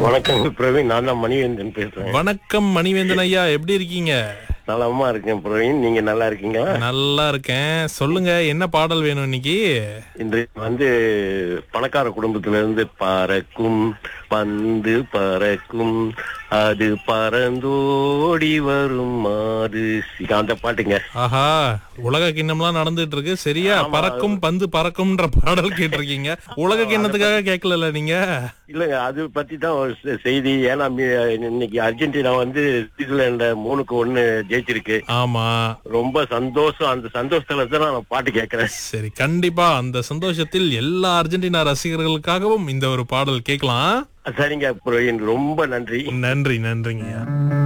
வணக்கம் பிரவீன் நான் தான் மணிவேந்தன் பேசுறேன் வணக்கம் மணிவேந்தன் ஐயா எப்படி இருக்கீங்க நலமா இருக்கேன் பிரவீன் நீங்க நல்லா இருக்கீங்களா நல்லா இருக்கேன் சொல்லுங்க என்ன பாடல் வேணும் இன்னைக்கு இன்று வந்து பணக்கார குடும்பத்துல இருந்து பறக்கும் பந்து பறக்கும் அது பறந்தோடி வரும் மாது சி- அந்த பாட்டுங்க ஆஹா உலக கிண்ணம்லாம் நடந்துட்டு இருக்கு சரியா பறக்கும் பந்து பறக்கும்ன்ற பாடல் கேட்டிருக்கீங்க உலக கிண்ணத்துக்காக கேட்கல நீங்க இல்லங்க அது பத்தி தான் ஒரு செ- செய்தி ஏன்னா மி- இன்னைக்கு அர்ஜென்டினா வந்து சுவிட்சர்லாண்ட மூணுக்கு ஒண்ணு ஜெயிச்சிருக்கு ஆமா ரொம்ப சந்தோஷம் அந்த சந்தோஷத்துல தான் நான் பாட்டு கேட்கறேன் சரி கண்டிப்பா அந்த சந்தோஷத்தில் எல்லா அர்ஜென்டினா ரசிகர்களுக்காகவும் இந்த ஒரு பாடல் கேட்கலாம் சரிங்க பிரவீன் ரொம்ப நன்றி நன்றி நன்றிங்க ஐயா